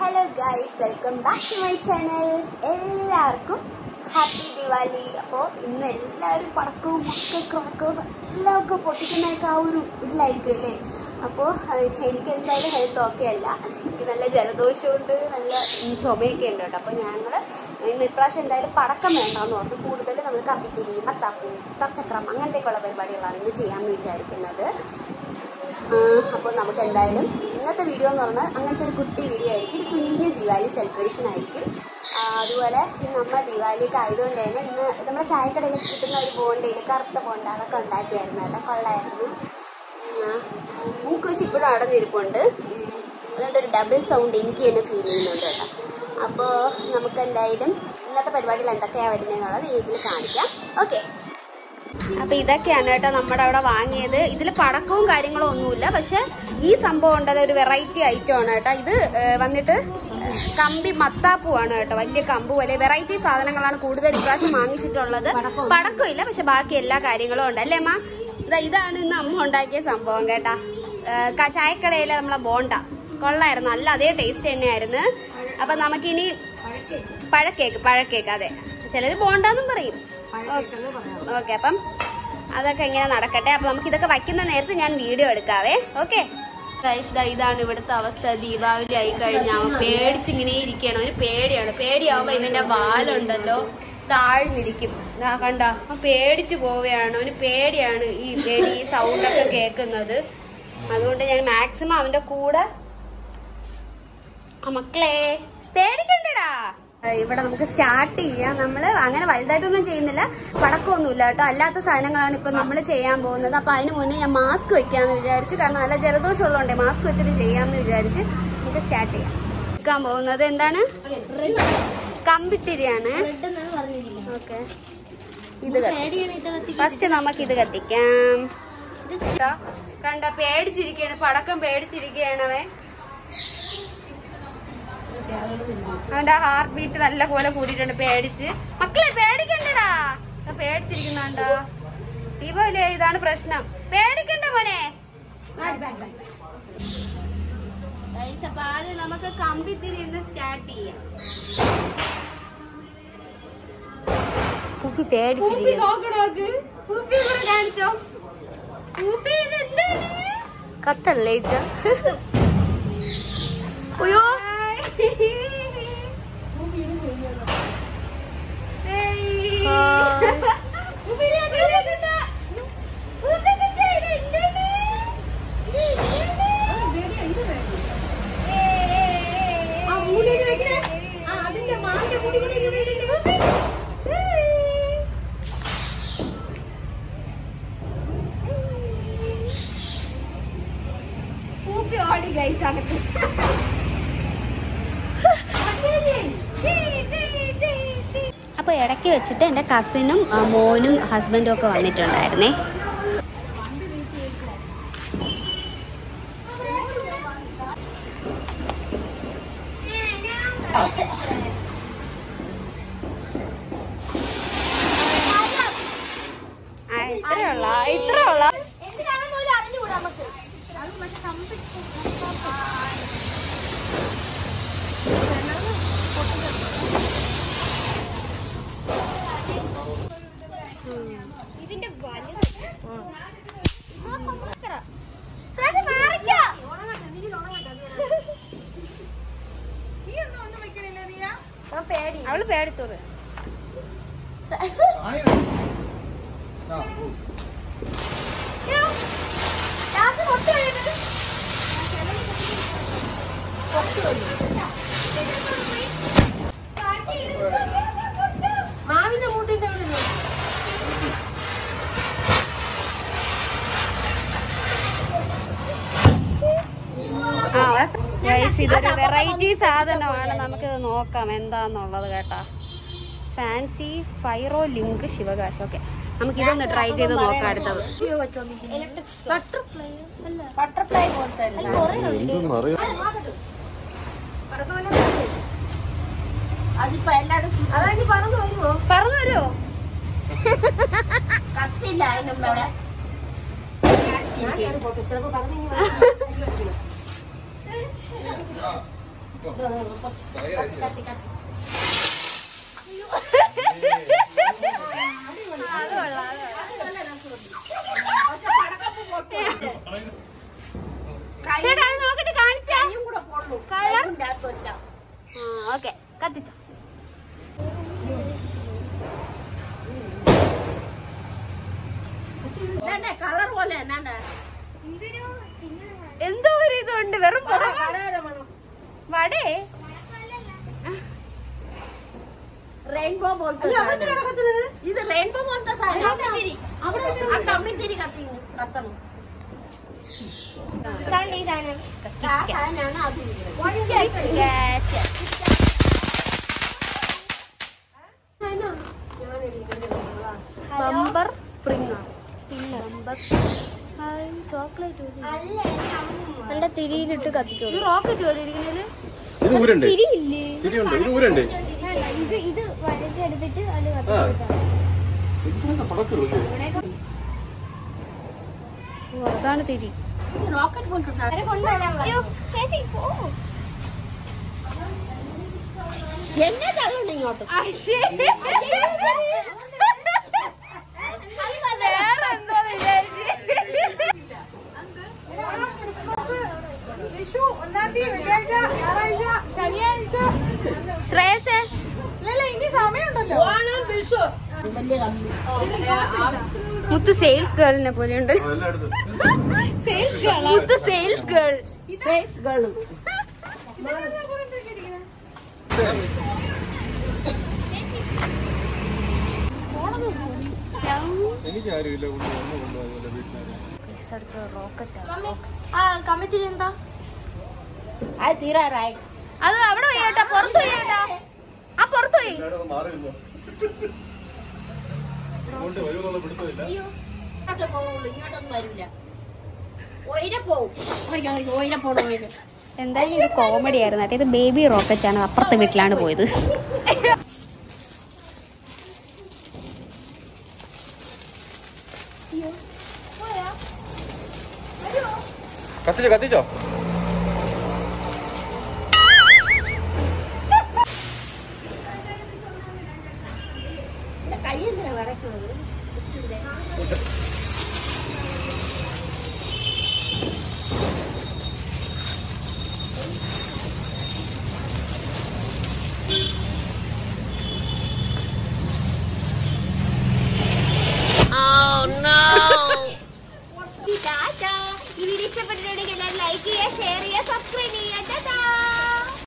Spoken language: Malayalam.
Hello guys welcome back to my channel എല്ലാവർക്കും ഹാപ്പി ദിവാലി അപ്പോൾ ഇന്ന് എല്ലാവരും പടക്കവും ഒക്കെ ക്രാക്കേഴ്സ് എല്ലാം ഒക്കെ പൊട്ടിക്കുന്നതൊക്കെ ആ ഒരു ഇതിലായിരിക്കും അല്ലേ അപ്പോൾ എനിക്ക് എന്തായാലും ഹെൽത്ത് ഓക്കെ അല്ല എനിക്ക് നല്ല ജലദോഷമുണ്ട് നല്ല ഉം, ചുമയൊക്കെ ഉണ്ട് കേട്ടോ അപ്പോൾ ഞങ്ങൾ ഇന്ന് ഇപ്രാവശ്യം എന്തായാലും പടക്കം വേണ്ടെന്ന് പറഞ്ഞു കൂടുതൽ നമ്മൾ കമ്പിത്തിരി മത്താപ്പൂ തർച്ചക്രം അങ്ങനത്തെയൊക്കെയുള്ള പരിപാടികളാണ് ഇന്ന് ചെയ്യാമെന്ന് വിചാരിക്കുന്നത് അപ്പോൾ നമുക്ക് എന്തായാലും ഇന്നത്തെ വീഡിയോ എന്ന് പറഞ്ഞാൽ അങ്ങനത്തെ ഒരു കുട്ടി വീഡിയോ ആയിരിക്കും ഒരു കുഞ്ഞ് ദിവാലി സെലിബ്രേഷൻ ആയിരിക്കും ആ, അതുപോലെ ഈ നമ്മ ദിവാലിയൊക്കെ ആയതുകൊണ്ട് തന്നെ ഇന്ന് നമ്മുടെ ചായക്കടയിൽ കിട്ടുന്ന ഒരു ബോണ്ടയിൽ കറുത്ത ബോണ്ട അതൊക്കെ ഉണ്ടാക്കിയായിരുന്നു അല്ല കൊള്ളായിരുന്നു മൂക്കോശ് ഇപ്പോഴും അടഞ്ഞിരിപ്പുണ്ട് ഉം, അതുകൊണ്ട് ഒരു ഡബിൾ സൗണ്ട് എനിക്ക് തന്നെ ഫീൽ ചെയ്യുന്നുണ്ട് കേട്ടോ അപ്പോൾ നമുക്ക് എന്തായാലും ഇന്നത്തെ പരിപാടിയിൽ എന്തൊക്കെയാണ് വരുന്നതെന്നുള്ളത് ഇതിൽ കാണിക്കാം ഓക്കെ അപ്പൊ ഇതൊക്കെയാണ് കേട്ടോ നമ്മുടെ അവിടെ വാങ്ങിയത് ഇതിൽ പടക്കവും കാര്യങ്ങളും ഒന്നുമില്ല പക്ഷെ ഈ സംഭവം ഉണ്ടല്ലോ ഒരു വെറൈറ്റി ഐറ്റം ആണ് കേട്ടോ ഇത് ഏഹ്, വന്നിട്ട് ഏഹ്, കമ്പി മത്താപ്പൂവാണ് കേട്ടോ വലിയ കമ്പ് പോലെ വെറൈറ്റി സാധനങ്ങളാണ് കൂടുതൽ ഇപ്രാവശ്യം വാങ്ങിച്ചിട്ടുള്ളത് പടക്കമില്ല പക്ഷെ ബാക്കി എല്ലാ കാര്യങ്ങളും ഉണ്ട് അല്ലേ അമ്മ ഇതാ ഇതാണ് ഇന്ന് അമ്മ ഉണ്ടാക്കിയ സംഭവം കേട്ടാ ഏഹ്, ക- ചായക്കടയിലെ നമ്മളെ ബോണ്ട കൊള്ളായിരുന്നു നല്ല അതേ ടേസ്റ്റ് തന്നെയായിരുന്നു അപ്പൊ നമുക്കിനി പഴക്കേക്ക് പഴക്കേക്ക് അതെ ചിലര് ബോണ്ടാന്നും പറയും ഓക്കെ അപ്പം അതൊക്കെ ഇങ്ങനെ നടക്കട്ടെ അപ്പൊ നമുക്ക് ഇതൊക്കെ വയ്ക്കുന്ന നേരത്ത് ഞാൻ വീഡിയോ എടുക്കാവേ ഓക്കെ ഇതാണ് ഇവിടുത്തെ അവസ്ഥ ദീപാവലി ആയി കഴിഞ്ഞാൽ അവൻ പേടിച്ചിങ്ങനെ ഇരിക്കണം അവന് പേടിയാണ് പേടിയാവുമ്പോ ഇവന്റെ വാലുണ്ടല്ലോ താഴ്ന്നിരിക്കും ദാ കണ്ട അവൻ പേടിച്ചു പോവുകയാണ് അവന് പേടിയാണ് ഈ വെടി സൗണ്ട് ഒക്കെ കേൾക്കുന്നത് അതുകൊണ്ട് ഞാൻ മാക്സിമം അവന്റെ കൂടെ ആ മക്കളെ പേടിക്കണ്ടടാ ഇവിടെ നമുക്ക് സ്റ്റാർട്ട് ചെയ്യാം നമ്മള് അങ്ങനെ വലുതായിട്ടൊന്നും ചെയ്യുന്നില്ല പടക്കമൊന്നുമില്ല കേട്ടോ അല്ലാത്ത സാധനങ്ങളാണ് ഇപ്പൊ നമ്മൾ ചെയ്യാൻ പോകുന്നത് അപ്പൊ അതിന് മുന്നേ ഞാൻ മാസ്ക് വെക്കാന്ന് വിചാരിച്ചു കാരണം നല്ല ജലദോഷം ഉള്ളതുകൊണ്ട് മാസ്ക് വെച്ചിട്ട് ചെയ്യാമെന്ന് വിചാരിച്ച് നമുക്ക് സ്റ്റാർട്ട് ചെയ്യാം വെക്കാൻ പോകുന്നത് എന്താണ് കമ്പിത്തിരിയാണ് ഓക്കെ ഇത് ഫസ്റ്റ് നമുക്ക് ഇത് കത്തിക്കാം ഇതാ, കണ്ട പേടിച്ചിരിക്കുകയാണ് പടക്കം പേടിച്ചിരിക്കുകയാണവേ അവന്റെ ഹാർട്ട് ബീറ്റ് നല്ല പോലെ കൂടിയിട്ടുണ്ട് പേടിച്ച് മക്കളെ പേടിക്കണ്ടടാ ദാ പേടിച്ചിരിക്കുന്നുണ്ടോ ദീപാവലി ഇതാണ് പ്രശ്നം പേടിക്കണ്ട മോനെ Guys, അപ്പൊ ആദ്യം നമുക്ക് കമ്പിത്തിരി ഇന്ന് സ്റ്റാർട്ട് ചെയ്യാം പൂപ്പി പേടിച്ചിരിക്കുന്നു നോക്ക് പൂപ്പി കൂടെ കാണിച്ചോ പൂപ്പി ഇത് എന്താണ് കത്തല്ലേ ഇച്ച അയ്യോ പൂപ്പി ഓടി ഗൈസ് അകത്ത് അപ്പോൾ ഇടയ്ക്ക് വെച്ചിട്ട് എൻ്റെ കസിനും ആ, മോനും ഹസ്ബൻഡും ഒക്കെ വന്നിട്ടുണ്ടായിരുന്നേ ആ, ഇത്രയുള്ള ഇത്രയുള്ള ഇതിന്റെ വലുത് അവള് പേടിത്തോറ് മാവിന്റെ മൂട്ടിന്റെ അവിടെ ഇടൂ. ഗൈസ് ഇതൊരു വെറൈറ്റി സാധനമാണ് നമുക്കിത് നോക്കാം എന്താന്നുള്ളത് കേട്ടാ ഫാൻസി ഫൈറോ ലിങ്ക് ശിവകാശ് ഓക്കെ നമുക്ക് ഇതൊന്ന് ട്രൈ ചെയ്ത് നോക്കാം അടുത്തത് ബട്ടർഫ്ലൈ പോലത്തെ അതിപ്പോ എല്ലാടും അതായത് പറഞ്ഞു വരുമോ പറഞ്ഞു വരുമോ കത്തില്ല അതിന് നമ്മളവിടെ കത്തി കത്തി അത് കൊള്ളാം അത് കൊള്ളാം. അത് നല്ല രസമുണ്ട്. പക്ഷെ പടക്കപ്പ് പൊട്ടും. ചേട്ടാ അത് നോക്കിട്ട് കാണിച്ചാ കൈയും കൂടെ പൊള്ളും. കള്ളം? കൈയിന്റെ അകത്ത് വെച്ചാ. ഓക്കെ കത്തിച്ചോ ഇതാണ്ടെ കളർ പോലെ എന്നാണ്ട് എന്തോ ഒരു ഇതുണ്ട് വെറും പുറം കടയുടെ മണം. വടേ റെയിൻബോ പോലത്തെ സാധനം. ഇത് റെയിൻബോ പോലത്തെ സാധനം ആ കമ്മിത്തിരി കത്തി കത്തണം ഈ സാധനം ആ സാധനമാണ് അത് ഇരിക്കുന്നത്. ബമ്പർ സ്പ്രിംഗ് ബമ്പർ ചോക്ലേറ്റ് നല്ല തിരിയിലിട്ട് കത്തിച്ചോളൂ റോക്കറ്റ് പോലെ ഇരിക്കുന്നത് ഇത് ഊരണ്ട് തിരിയില്ലേ തിരിയുണ്ട് ഇത് ഊരണ്ട് ഇത് ഇത് വരച്ചെടുത്തിട്ട് അത് ആ ഇതിനൊക്കെ പടക്കുള്ളൂ ഇല്ലേ? അതാണ് തിരി ഇത് റോക്കറ്റ് പോലത്തെ സാധനം ചേച്ചി പോ എന്നെ തള്ളണ്ട ഇങ്ങോട്ട് വേറെന്തോ വിചാരിച്ച് വിഷു ഒന്നാം തീയതി വെള്ളിയാഴ്ച ഞായറാഴ്ച ശനിയാഴ്ച ശ്രേയസേ ഇല്ലല്ല ഇനി സമയമുണ്ടല്ലോ വലിയ കമ്പി മുത്ത് സെയിൽസ് ഗേളിനെ പോലെയുണ്ട് ആ, എല്ലായിടത്തും മുത്ത് സെയിൽസ് ഗേൾ ഫേസ് ഗേള് എനിക്ക് ആരുമില്ല കൊണ്ട് ഒന്നും കൊണ്ടുപോകുന്നില്ല വീട്ടിലാരും റോക്കറ്റ് കമ്മിറ്റി എന്താ അത് തീരാറായി അത് അവിടെ പോയി കേട്ടോ പുറത്ത് പോയി കേട്ടോ ആ പുറത്ത് പോയി എല്ലാവരും ഒന്ന് മാറിയിരുന്നോ കൊണ്ട് വരുമെന്നുള്ള പിടുത്തമില്ല ഇങ്ങോട്ട് പോവുള്ളൂ ഇങ്ങോട്ടൊന്നും വരില്ല ഒയിരെ പോവും അയ്യോ, അയ്യോ, ഒയിരെ പോണു ഒയിരെ എന്തായാലും ഇത് കോമഡി ആയിരുന്നു കേട്ടോ ഇത് ബേബി റോക്കറ്റ് ആണ് അപ്പുറത്തെ വീട്ടിലാണ് പോയത് കത്തിച്ചോ കത്തിച്ചോ എന്റെ കൈ എന്തിനാ വിറയ്ക്കുന്നത് ഈ വീഡിയോ ഇഷ്ടപ്പെട്ടിട്ടുണ്ടെങ്കിൽ എല്ലാവരും ലൈക്ക് ചെയ്യുക ഷെയർ ചെയ്യുക സബ്സ്ക്രൈബ്